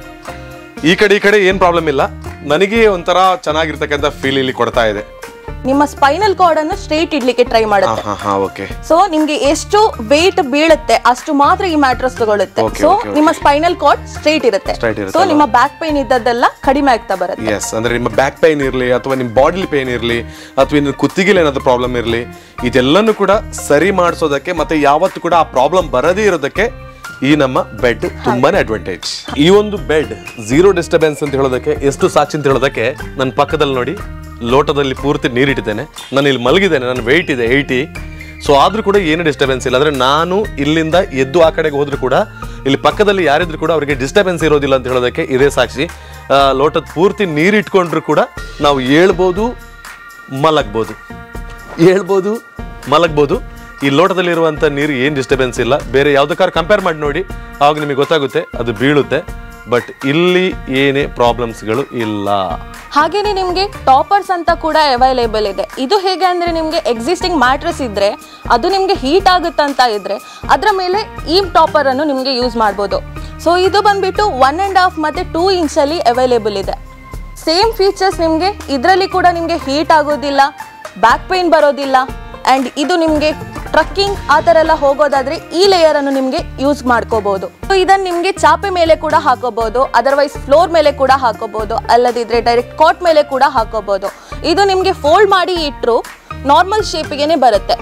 ಈ ಕಡೆ ಈ ಕಡೆ ಏನ್ ಪ್ರಾಬ್ಲಮ್ ಇಲ್ಲ ನನಗೆ ಒಂಥರ ಚೆನ್ನಾಗಿರ್ತಕ್ಕಂಥ ಫೀಲ್ ಇಲ್ಲಿ ಕೊಡ್ತಾ ಇದೆ ನಿಮ್ಮ ಸ್ಪೈನಲ್ ಕಾರ್ಡ್ ಅನ್ನು ಸ್ಟ್ರೈಟ್ ಇಡ್ಲಿಕ್ಕೆ ಟ್ರೈ ಮಾಡುತ್ತೆ ಹಾ ಹಾ ಓಕೆ ಸೊ ನಿಮ್ಗೆ ಎಷ್ಟು ವೇಟ್ ಬೀಳುತ್ತೆ ಅಷ್ಟು ಮಾತ್ರ ಈ ಮ್ಯಾಟ್ರಸ್ ತಗೊಳುತ್ತೆ Okay, ಸೊ okay, ನಿಮ್ಮ ಸ್ಪೈನಲ್ ಕಾರ್ಡ್ ಸ್ಟ್ರೈಟ್ ಇರುತ್ತೆ Straight ಇರುತ್ತೆ ಸೊ ನಿಮ್ಮ ಬ್ಯಾಕ್ ಪೈನ್ ಇದ್ದದ್ದೆಲ್ಲ ಕಡಿಮೆ ಆಗ್ತಾ ಬರುತ್ತೆ ಎಸ್ ಅಂದ್ರೆ ನಿಮ್ಮ ಬ್ಯಾಕ್ ಪೈನ್ ಇರಲಿ ಅಥವಾ ನಿಮ್ಮ ಬಾಡಿಲಿ ಪೈನ್ ಇರಲಿ ಅಥವಾ ಇನ್ನು ಕುತ್ತಿಗೆಲಿ ಏನಾದ್ರು ಪ್ರಾಬ್ಲಮ್ ಇರಲಿ ಇದೆಲ್ಲನೂ ಕೂಡ ಸರಿ ಮಾಡಿಸೋದಕ್ಕೆ ಮತ್ತೆ ಯಾವತ್ತು ಕೂಡ ಆ ಪ್ರಾಬ್ಲಮ್ ಬರದೇ ಇರೋದಕ್ಕೆ ಈ ನಮ್ಮ ಬೆಡ್ ತುಂಬಾನೇ ಅಡ್ವಾಂಟೇಜ್ ಈ ಒಂದು ಬೆಡ್ ಝೀರೋ ಡಿಸ್ಟರ್ಬೆನ್ಸ್ ಅಂತ ಹೇಳೋದಕ್ಕೆ ಎಷ್ಟು ಸಾಕ್ಷಿ ಅಂತ ಹೇಳೋದಕ್ಕೆ ನನ್ನ ಪಕ್ಕದಲ್ಲಿ ನೋಡಿ ಲೋಟದಲ್ಲಿ ಪೂರ್ತಿ ನೀರಿಟ್ಟಿದ್ದೇನೆ ನಾನು ಇಲ್ಲಿ ಮಲಗಿದ್ದೇನೆ ನನ್ನ ವೆಯ್ಟ್ ಇದೆ ಏಯ್ಟಿ ಸೊ ಆದ್ರೂ ಕೂಡ ಏನು ಡಿಸ್ಟರ್ಬೆನ್ಸ್ ಇಲ್ಲ ಅಂದ್ರೆ ನಾನು ಇಲ್ಲಿಂದ ಎದ್ದು ಆ ಕಡೆಗೆ ಹೋದ್ರೂ ಕೂಡ ಇಲ್ಲಿ ಪಕ್ಕದಲ್ಲಿ ಯಾರಿದ್ರು ಕೂಡ ಅವರಿಗೆ ಡಿಸ್ಟರ್ಬೆನ್ಸ್ ಇರೋದಿಲ್ಲ ಅಂತ ಹೇಳೋದಕ್ಕೆ ಇದೇ ಸಾಕ್ಷಿ ಆ, ಲೋಟದ ಪೂರ್ತಿ ನೀರಿಟ್ಕೊಂಡ್ರು ಕೂಡ ನಾವು ಏಳ್ಬೋದು ಮಲಗ್ಬೋದು ಹೇಳ್ಬೋದು ಮಲಗ್ಬೋದು ಈ ಲೋಟದಲ್ಲಿರುವಂಥ ನೀರು ಏನು ಡಿಸ್ಟರ್ಬೆನ್ಸ್ ಇಲ್ಲ ಬೇರೆ ಯಾವ್ದಕ್ಕಾರು ಕಂಪೇರ್ ಮಾಡಿ ನೋಡಿ ಆವಾಗ ನಿಮಗೆ ಗೊತ್ತಾಗುತ್ತೆ ಅದು ಬೀಳುತ್ತೆ ಬಟ್ ಇಲ್ಲಿ ಏನೇ ಪ್ರಾಬ್ಲಮ್ಸ್ಗಳು ಇಲ್ಲ ಹಾಗೇನೆ ನಿಮ್ಗೆ ಟಾಪರ್ಸ್ ಅಂತ ಕೂಡ ಅವೈಲೇಬಲ್ ಇದೆ ಇದು ಹೇಗೆ ಅಂದ್ರೆ ನಿಮ್ಗೆ ಎಕ್ಸಿಸ್ಟಿಂಗ್ ಮ್ಯಾಟ್ರಸ್ ಇದ್ರೆ ಅದು ನಿಮ್ಗೆ ಹೀಟ್ ಆಗುತ್ತಂತ ಇದ್ರೆ ಅದರ ಮೇಲೆ ಈ ಟಾಪರ್ ಅನ್ನು ನಿಮ್ಗೆ ಯೂಸ್ ಮಾಡ್ಬೋದು ಸೊ ಇದು ಬಂದ್ಬಿಟ್ಟು ಒನ್ ಅಂಡ್ ಹಾಫ್ ಮತ್ತೆ ಟೂ ಇಂಚಲ್ಲಿ ಅವೈಲೇಬಲ್ ಇದೆ ಸೇಮ್ ಫೀಚರ್ಸ್ ನಿಮಗೆ ಇದರಲ್ಲಿ ಕೂಡ ನಿಮಗೆ ಹೀಟ್ ಆಗೋದಿಲ್ಲ ಬ್ಯಾಕ್ ಪೈನ್ ಬರೋದಿಲ್ಲ ಆ್ಯಂಡ್ ಇದು ನಿಮಗೆ ಟ್ರಕ್ಕಿಂಗ್ ಆ ಥರ ಎಲ್ಲ ಹೋಗೋದಾದ್ರೆ ಈ ಲೇಯರ್ ಅನ್ನು ನಿಮಗೆ ಯೂಸ್ ಮಾಡ್ಕೋಬಹುದು ಇದನ್ನು ನಿಮಗೆ ಚಾಪೆ ಮೇಲೆ ಕೂಡ ಹಾಕೋಬಹುದು ಅದರ್ವೈಸ್ ಫ್ಲೋರ್ ಮೇಲೆ ಕೂಡ ಹಾಕೋಬಹುದು ಅಲ್ಲದಿದ್ರೆ ಡೈರೆಕ್ಟ್ ಕಾಟ್ ಮೇಲೆ ಕೂಡ ಹಾಕೋಬಹುದು ಇದು ನಿಮಗೆ ಫೋಲ್ಡ್ ಮಾಡಿ ಇಟ್ಟರು ನಾರ್ಮಲ್ ಶೇಪಿಗೆನೆ ಬರುತ್ತೆ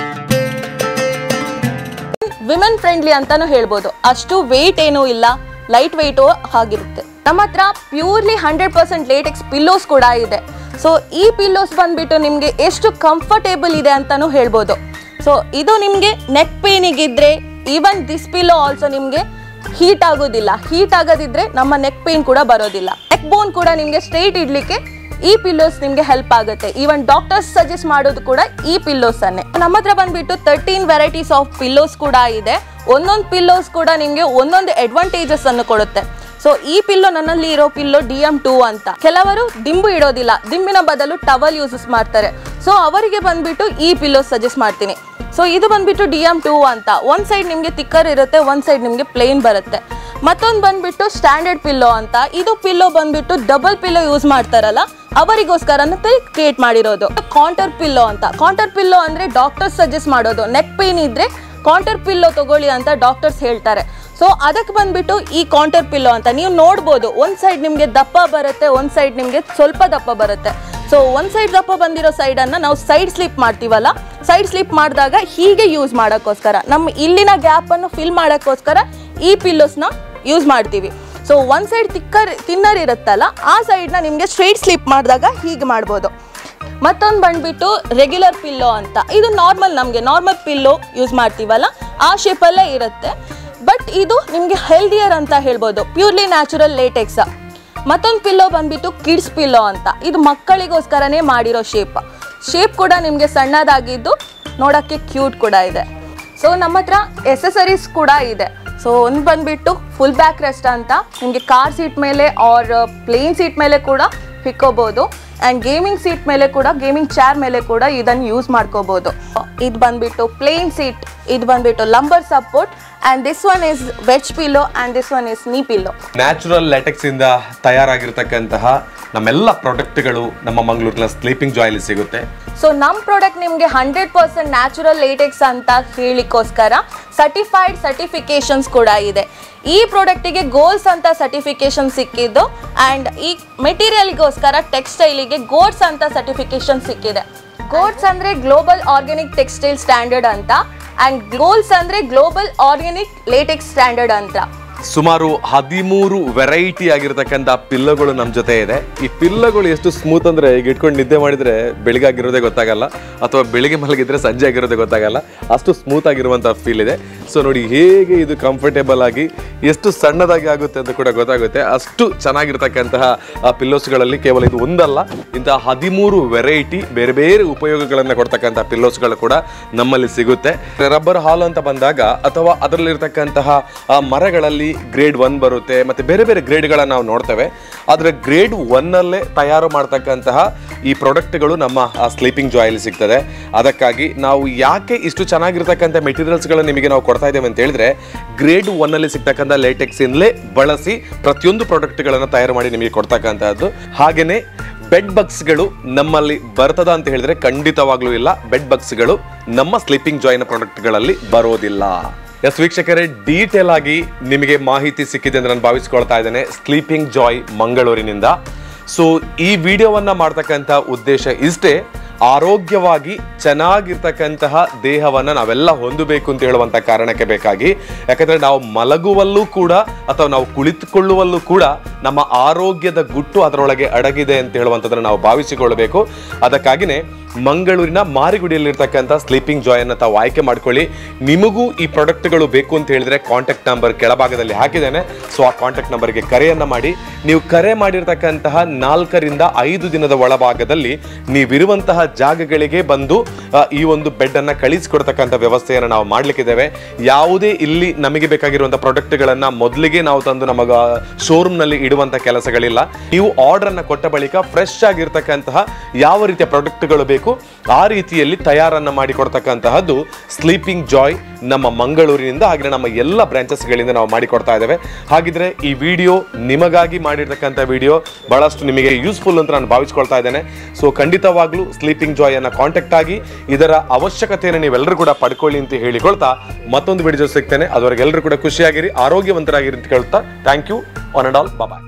ವಿಮೆನ್ ಫ್ರೆಂಡ್ಲಿ ಅಂತಾನು ಹೇಳ್ಬೋದು ಅಷ್ಟು ವೆಯ್ಟ್ ಏನೂ ಇಲ್ಲ ಲೈಟ್ ವೆಯ್ಟು ಆಗಿರುತ್ತೆ ನಮ್ಮ ಹತ್ರ purely hundred percent latex pillows ಕೂಡ ಇದೆ ಸೊ ಈ ಪಿಲ್ಲೋಸ್ ಬಂದ್ಬಿಟ್ಟು ನಿಮಗೆ ಎಷ್ಟು ಕಂಫರ್ಟೇಬಲ್ ಇದೆ ಅಂತಾನು ಹೇಳ್ಬೋದು ಸೊ ಇದು ನಿಮಗೆ ನೆಕ್ ಪೇನಿಗಿದ್ರೆ ಈವನ್ ದಿಸ್ ಪಿಲ್ಲೋ ಆಲ್ಸೋ ನಿಮಗೆ ಹೀಟ್ ಆಗೋದಿಲ್ಲ ಹೀಟ್ ಆಗೋದಿದ್ರೆ ನಮ್ಮ ನೆಕ್ ಪೇನ್ ಕೂಡ ಬರೋದಿಲ್ಲ ನೆಕ್ ಬೋನ್ ಕೂಡ ನಿಮಗೆ ಸ್ಟ್ರೈಟ್ ಇಡ್ಲಿಕ್ಕೆ ಈ ಪಿಲ್ಲೋಸ್ ನಿಮ್ಗೆ ಹೆಲ್ಪ್ ಆಗುತ್ತೆ ಈವನ್ ಡಾಕ್ಟರ್ಸ್ ಸಜೆಸ್ಟ್ ಮಾಡೋದು ಕೂಡ ಈ ಪಿಲ್ಲೋಸ್ ಅನ್ನೇ ನಮ್ಮ ಹತ್ರ ಬಂದ್ಬಿಟ್ಟು ತರ್ಟೀನ್ ವೆರೈಟೀಸ್ ಆಫ್ ಪಿಲ್ಲೋಸ್ ಕೂಡ ಇದೆ ಒಂದೊಂದು ಪಿಲ್ಲೋಸ್ ಕೂಡ ನಿಮ್ಗೆ ಒಂದೊಂದು ಅಡ್ವಾಂಟೇಜಸ್ ಅನ್ನು ಕೊಡುತ್ತೆ ಸೊ ಈ ಪಿಲ್ಲೋ ನನ್ನಲ್ಲಿ ಇರೋ ಪಿಲ್ಲೋ ಡಿ ಎಂ ಟೂ ಅಂತ ಕೆಲವರು ದಿಂಬು ಇಡೋದಿಲ್ಲ ದಿಂಬಿನ ಬದಲು ಟವಲ್ ಯೂಸಸ್ ಮಾಡ್ತಾರೆ ಸೊ ಅವರಿಗೆ ಬಂದ್ಬಿಟ್ಟು ಈ ಪಿಲ್ಲೋ ಸಜೆಸ್ಟ್ ಮಾಡ್ತೀನಿ ಸೊ ಇದು ಬಂದ್ಬಿಟ್ಟು ಡಿ ಎಂ ಟೂ ಅಂತ ಒಂದ್ ಸೈಡ್ ನಿಮಗೆ ತಿಕ್ಕರ್ ಇರುತ್ತೆ ಒಂದ್ ಸೈಡ್ ನಿಮಗೆ ಪ್ಲೇನ್ ಬರುತ್ತೆ ಮತ್ತೊಂದು ಬಂದ್ಬಿಟ್ಟು ಸ್ಟ್ಯಾಂಡರ್ಡ್ ಪಿಲ್ಲೋ ಅಂತ ಇದು ಪಿಲ್ಲೋ ಬಂದ್ಬಿಟ್ಟು ಡಬಲ್ ಪಿಲ್ಲೋ ಯೂಸ್ ಮಾಡ್ತಾರಲ್ಲ ಅವರಿಗೋಸ್ಕರ ಕ್ರಿಯೇಟ್ ಮಾಡಿರೋದು ಕಾಂಟರ್ ಪಿಲ್ಲೋ ಅಂತ ಕಾಂಟರ್ ಪಿಲ್ಲೋ ಅಂದ್ರೆ ಡಾಕ್ಟರ್ಸ್ ಸಜೆಸ್ಟ್ ಮಾಡೋದು ನೆಕ್ ಪೇನ್ ಇದ್ರೆ ಕಾಂಟರ್ ಪಿಲ್ಲೋ ತಗೊಳ್ಳಿ ಅಂತ ಡಾಕ್ಟರ್ಸ್ ಹೇಳ್ತಾರೆ ಸೊ ಅದಕ್ಕೆ ಬಂದ್ಬಿಟ್ಟು ಈ ಕಾಂಟರ್ ಪಿಲ್ಲೋ ಅಂತ ನೀವು ನೋಡ್ಬೋದು ಒಂದ್ ಸೈಡ್ ನಿಮಗೆ ದಪ್ಪ ಬರುತ್ತೆ ಒಂದ್ ಸೈಡ್ ನಿಮಗೆ ಸ್ವಲ್ಪ ದಪ್ಪ ಬರುತ್ತೆ ಸೊ ಒಂದ್ ಸೈಡ್ ದಪ್ಪ ಬಂದಿರೋ ಸೈಡ್ ಅನ್ನ ನಾವು ಸೈಡ್ ಸ್ಲಿಪ್ ಮಾಡ್ತೀವಲ್ಲ ಸೈಡ್ ಸ್ಲಿಪ್ ಮಾಡಿದಾಗ ಹೀಗೆ ಯೂಸ್ ಮಾಡೋಕ್ಕೋಸ್ಕರ ನಮ್ಮ ಇಲ್ಲಿನ ಗ್ಯಾಪ್ ಅನ್ನು ಫಿಲ್ ಮಾಡೋಕ್ಕೋಸ್ಕರ ಈ ಪಿಲ್ಲೋಸ್ನ ಯೂಸ್ ಮಾಡ್ತೀವಿ ಸೊ ಒಂದ್ ಸೈಡ್ ತಿಕ್ಕರ್ ತಿನ್ನರ್ ಇರುತ್ತಲ್ಲ ಆ ಸೈಡ್ನ ನಿಮಗೆ ಸ್ಟ್ರೈಟ್ ಸ್ಲಿಪ್ ಮಾಡಿದಾಗ ಹೀಗೆ ಮಾಡ್ಬೋದು ಮತ್ತೊಂದು ಬಂದ್ಬಿಟ್ಟು ರೆಗ್ಯುಲರ್ ಪಿಲ್ಲೋ ಅಂತ ಇದು ನಾರ್ಮಲ್ ನಮಗೆ ನಾರ್ಮಲ್ ಪಿಲ್ಲೋ ಯೂಸ್ ಮಾಡ್ತೀವಲ್ಲ ಆ ಶೇಪಲ್ಲೇ ಇರುತ್ತೆ ಬಟ್ ಇದು ನಿಮಗೆ ಹೆಲ್ದಿಯರ್ ಅಂತ ಹೇಳ್ಬೋದು ಪ್ಯೂರ್ಲಿ ನ್ಯಾಚುರಲ್ ಲೇಟೆಕ್ಸ್ ಮತ್ತೊಂದು ಪಿಲ್ಲೋ ಬಂದ್ಬಿಟ್ಟು ಕಿಡ್ಸ್ ಪಿಲ್ಲೋ ಅಂತ ಇದು ಮಕ್ಕಳಿಗೋಸ್ಕರನೇ ಮಾಡಿರೋ ಶೇಪ್ ಶೇಪ್ ಕೂಡ ನಿಮಗೆ ಸಣ್ಣದಾಗಿದ್ದು ನೋಡೋಕ್ಕೆ ಕ್ಯೂಟ್ ಕೂಡ ಇದೆ ಸೊ ಸೊ ನಮ್ಮ ಹತ್ರ ಎಸೆಸರೀಸ್ ಕೂಡ ಇದೆ ಸೊ ಒಂದು ಬಂದ್ಬಿಟ್ಟು ಫುಲ್ ಬ್ಯಾಕ್ ರೆಸ್ಟ್ ಅಂತ ನಿಮಗೆ ಕಾರ್ ಸೀಟ್ ಮೇಲೆ ಆರ್ ಪ್ಲೇನ್ ಸೀಟ್ ಮೇಲೆ ಕೂಡ ಇಕ್ಕೋಬಹುದು ಆ್ಯಂಡ್ ಗೇಮಿಂಗ್ ಸೀಟ್ ಮೇಲೆ ಕೂಡ ಗೇಮಿಂಗ್ ಚೇರ್ ಮೇಲೆ ಕೂಡ ಇದನ್ನು ಯೂಸ್ ಮಾಡ್ಕೋಬಹುದು ಇದು ಬಂದ್ಬಿಟ್ಟು ಪ್ಲೇನ್ ಸೀಟ್ ಇದು ಬಂದ್ಬಿಟ್ಟು lumbar support and this one is wedge pillow and this one is knee pillow natural latex ಇಂದ ತಯಾರಾಗಿರ್ತಕ್ಕಂತಹ ನಮ್ಮೆಲ್ಲ ಪ್ರಾಡಕ್ಟ್ಗಳು ನಮ್ಮ ಮಂಗಳೂರಿನ ಸ್ಲೀಪಿಂಗ್ ಜಾಯಲ್ಲಿ ಸಿಗುತ್ತೆ ಸೊ ನಮ್ಮ ಪ್ರಾಡಕ್ಟ್ ನಿಮಗೆ ಹಂಡ್ರೆಡ್ ಪರ್ಸೆಂಟ್ ನ್ಯಾಚುರಲ್ ಲೇಟೆಕ್ಸ್ ಅಂತ ಹೇಳಿಕ್ಕೋಸ್ಕರ ಸರ್ಟಿಫೈಡ್ ಸರ್ಟಿಫಿಕೇಶನ್ಸ್ ಕೂಡ ಇದೆ ಈ ಪ್ರಾಡಕ್ಟಿಗೆ ಗೋಲ್ಸ್ ಅಂತ ಸರ್ಟಿಫಿಕೇಶನ್ ಸಿಕ್ಕಿದ್ದು ಆ್ಯಂಡ್ ಈ ಮೆಟೀರಿಯಲ್ಗೋಸ್ಕರ ಟೆಕ್ಸ್ಟೈಲಿಗೆ ಗೋಡ್ಸ್ ಅಂತ ಸರ್ಟಿಫಿಕೇಶನ್ ಸಿಕ್ಕಿದೆ ಗೋಡ್ಸ್ ಅಂದರೆ ಗ್ಲೋಬಲ್ ಆರ್ಗ್ಯಾನಿಕ್ ಟೆಕ್ಸ್ಟೈಲ್ ಸ್ಟ್ಯಾಂಡರ್ಡ್ ಅಂತ ಆ್ಯಂಡ್ ಗೋಲ್ಸ್ ಅಂದರೆ ಗ್ಲೋಬಲ್ ಆರ್ಗ್ಯಾನಿಕ್ ಲೇಟೆಕ್ಸ್ ಸ್ಟ್ಯಾಂಡರ್ಡ್ ಅಂತ ಸುಮಾರು ಹದಿಮೂರು ವೆರೈಟಿ ಆಗಿರ್ತಕ್ಕಂಥ ಪಿಲ್ಲೋಗಳು ನಮ್ಮ ಜೊತೆ ಇದೆ ಈ ಪಿಲ್ಲೋಗಳು ಎಷ್ಟು ಸ್ಮೂತ್ ಅಂದ್ರೆ ಈಗ ಇಟ್ಕೊಂಡು ನಿದ್ದೆ ಮಾಡಿದ್ರೆ ಬೆಳಿಗಾಗಿರೋದೇ ಗೊತ್ತಾಗಲ್ಲ ಅಥವಾ ಬೆಳಿಗ್ಗೆ ಮಲಗಿದ್ರೆ ಸಂಜೆ ಆಗಿರೋದೇ ಗೊತ್ತಾಗಲ್ಲ ಅಷ್ಟು ಸ್ಮೂತ್ ಆಗಿರುವಂಥ ಫೀಲ್ ಇದೆ ಸೊ ನೋಡಿ ಹೇಗೆ ಇದು ಕಂಫರ್ಟೇಬಲ್ ಆಗಿ ಎಷ್ಟು ಸಣ್ಣದಾಗಿ ಆಗುತ್ತೆ ಅಂತ ಕೂಡ ಗೊತ್ತಾಗುತ್ತೆ ಅಷ್ಟು ಚೆನ್ನಾಗಿರ್ತಕ್ಕಂತಹ ಆ ಪಿಲ್ಲೋಸ್ಗಳಲ್ಲಿ ಕೇವಲ ಇದು ಒಂದಲ್ಲ ಇಂತಹ ಹದಿಮೂರು ವೆರೈಟಿ ಬೇರೆ ಬೇರೆ ಉಪಯೋಗಗಳನ್ನು ಕೊಡ್ತಕ್ಕಂಥ ಪಿಲ್ಲೋಸ್ಗಳು ಕೂಡ ನಮ್ಮಲ್ಲಿ ಸಿಗುತ್ತೆ ರಬ್ಬರ್ ಹಾಲ್ ಅಂತ ಬಂದಾಗ ಅಥವಾ ಅದರಲ್ಲಿರ್ತಕ್ಕಂತಹ ಆ ಮರಗಳಲ್ಲಿ ಗ್ರೇಡ್ ಒನ್ ಬರುತ್ತೆ ಮತ್ತೆ ಬೇರೆ ಬೇರೆ ಗ್ರೇಡ್ಗಳನ್ನ ನಾವು ನೋಡ್ತೇವೆ ಆದರೆ ಗ್ರೇಡ್ ಒನ್ನಲ್ಲೇ ತಯಾರು ಮಾಡ್ತಕ್ಕಂತಹ ಈ ಪ್ರಾಡಕ್ಟ್ಗಳು ನಮ್ಮ ಸ್ಲೀಪಿಂಗ್ ಜಾಯಲ್ಲಿ ಸಿಗ್ತದೆ ಅದಕ್ಕಾಗಿ ನಾವು ಯಾಕೆ ಇಷ್ಟು ಚೆನ್ನಾಗಿರ್ತಕ್ಕಂಥ ಮೆಟೀರಿಯಲ್ಸ್ಗಳನ್ನ ನಿಮಗೆ ನಾವು ಕೊಡ್ತಾ ಇದ್ದೇವೆ ಅಂತ ಹೇಳಿದ್ರೆ ಗ್ರೇಡ್ ಒನ್ನಲ್ಲಿ ಸಿಗ್ತಕ್ಕಂಥ ಲೇಟೆಕ್ಸ್ ಇಂದಲೇ ಬಳಸಿ ಪ್ರತಿಯೊಂದು ಪ್ರಾಡಕ್ಟ್ಗಳನ್ನು ತಯಾರು ಮಾಡಿ ನಿಮಗೆ ಕೊಡ್ತಕ್ಕಂಥದ್ದು ಹಾಗೇನೆ ಬೆಡ್ ಬಗ್ಸ್ಗಳು ನಮ್ಮಲ್ಲಿ ಬರ್ತದ ಅಂತ ಹೇಳಿದ್ರೆ ಖಂಡಿತವಾಗ್ಲೂ ಇಲ್ಲ ಬೆಡ್ ಬಗ್ಸ್ಗಳು ನಮ್ಮ ಸ್ಲೀಪಿಂಗ್ ಜಾಯ್ನ ಪ್ರಾಡಕ್ಟ್ಗಳಲ್ಲಿ ಬರೋದಿಲ್ಲ ಎಸ್ ವೀಕ್ಷಕರೇ ಡೀಟೇಲ್ ಆಗಿ ನಿಮಗೆ ಮಾಹಿತಿ ಸಿಕ್ಕಿದೆ ಅಂತ ನಾನು ಭಾವಿಸ್ಕೊಳ್ತಾ ಇದ್ದೇನೆ ಸ್ಲೀಪಿಂಗ್ ಜಾಯ್ ಮಂಗಳೂರಿನಿಂದ ಸೊ ಈ ವಿಡಿಯೋವನ್ನ ಮಾಡ್ತಕ್ಕಂಥ ಉದ್ದೇಶ ಇಷ್ಟೇ ಆರೋಗ್ಯವಾಗಿ ಚೆನ್ನಾಗಿರ್ತಕ್ಕಂತಹ ದೇಹವನ್ನ ನಾವೆಲ್ಲ ಹೊಂದಬೇಕು ಅಂತ ಹೇಳುವಂತ ಕಾರಣಕ್ಕೆ ಬೇಕಾಗಿ ಯಾಕಂದ್ರೆ ನಾವು ಮಲಗುವಲ್ಲೂ ಕೂಡ ಅಥವಾ ನಾವು ಕುಳಿತುಕೊಳ್ಳುವಲ್ಲೂ ಕೂಡ ನಮ್ಮ ಆರೋಗ್ಯದ ಗುಟ್ಟು ಅದರೊಳಗೆ ಅಡಗಿದೆ ಅಂತ ಹೇಳುವಂಥದ್ದನ್ನು ನಾವು ಭಾವಿಸಿಕೊಳ್ಳಬೇಕು ಅದಕ್ಕಾಗಿನೇ ಮಂಗಳೂರಿನ ಮಾರಿಗುಡಿಯಲ್ಲಿರ್ತಕ್ಕಂಥ ಸ್ಲೀಪಿಂಗ್ ಜಾಯ್ ಅನ್ನ ತಾವು ಆಯ್ಕೆ ಮಾಡ್ಕೊಳ್ಳಿ ನಿಮಗೂ ಈ ಪ್ರಾಡಕ್ಟ್ಗಳು ಬೇಕು ಅಂತ ಹೇಳಿದ್ರೆ ಕಾಂಟ್ಯಾಕ್ಟ್ ನಂಬರ್ ಕೆಳಭಾಗದಲ್ಲಿ ಹಾಕಿದ್ದೇನೆ ಸೊ ಆ ಕಾಂಟ್ಯಾಕ್ಟ್ ನಂಬರ್ಗೆ ಕರೆಯನ್ನ ಮಾಡಿ ನೀವು ಕರೆ ಮಾಡಿರ್ತಕ್ಕಂತಹ ನಾಲ್ಕರಿಂದ ಐದು ದಿನದ ಒಳಭಾಗದಲ್ಲಿ ನೀವಿರುವಂತಹ ಜಾಗಗಳಿಗೆ ಬಂದು ಆ, ಈ ಒಂದು ಬೆಡ್ ಅನ್ನ ಕಳಿಸಿಕೊಡ್ತಕ್ಕಂಥ ವ್ಯವಸ್ಥೆಯನ್ನು ನಾವು ಮಾಡ್ಲಿಕ್ಕಿದ್ದೇವೆ ಯಾವುದೇ ಇಲ್ಲಿ ನಮಗೆ ಬೇಕಾಗಿರುವಂತಹ ಪ್ರಾಡಕ್ಟ್ಗಳನ್ನ ಮೊದಲಿಗೆ ನಾವು ತಂದು ನಮಗ ಶೋರೂಮ್ ನಲ್ಲಿ ಇಡುವಂತ ಕೆಲಸಗಳಿಲ್ಲ ನೀವು ಆರ್ಡರ್ ಅನ್ನ ಕೊಟ್ಟ ಬಳಿಕ ಫ್ರೆಶ್ ಆಗಿರ್ತಕ್ಕಂತಹ ಯಾವ ರೀತಿಯ ಪ್ರಾಡಕ್ಟ್ಗಳು ಬೇಕು ಆ ರೀತಿಯಲ್ಲಿ ತಯಾರನ್ನ ಮಾಡಿ ಕೊಡ್ತಕ್ಕಂತಹದ್ದು ಸ್ಲೀಪಿಂಗ್ ಜಾಯ್ ನಮ್ಮ ಮಂಗಳೂರಿನಿಂದ ಹಾಗೆ ನಮ್ಮ ಎಲ್ಲ ಬ್ರಾಂಚಸ್ಗಳಿಂದ ನಾವು ಮಾಡಿಕೊಡ್ತಾ ಇದ್ದೇವೆ ಹಾಗಿದ್ರೆ ಈ ವಿಡಿಯೋ ನಿಮಗಾಗಿ ಮಾಡಿರ್ತಕ್ಕಂಥ ವಿಡಿಯೋ ಬಹಳಷ್ಟು ನಿಮಗೆ ಯೂಸ್ಫುಲ್ ಅಂತ ನಾನು ಭಾವಿಸ್ಕೊಳ್ತಾ ಇದ್ದೇನೆ ಸೊ ಖಂಡಿತವಾಗ್ಲೂ ಸ್ಲೀಪಿಂಗ್ ಜಾಯ್ ಅನ್ನ ಕಾಂಟ್ಯಾಕ್ಟ್ ಆಗಿ ಇದರ ಅವಶ್ಯಕತೆಯನ್ನು ನೀವೆಲ್ಲರೂ ಕೂಡ ಪಡ್ಕೊಳ್ಳಿ ಅಂತ ಹೇಳಿಕೊಳ್ತಾ ಮತ್ತೊಂದು ವಿಡಿಯೋ ಸಿಗ್ತೇನೆ ಅದುವರೆಗೆ ಎಲ್ಲರೂ ಕೂಡ ಖುಷಿಯಾಗಿರಿ ಆರೋಗ್ಯವಂತರಾಗಿರಿ ಅಂತ ಕೇಳ್ತಾ thank you one and all bye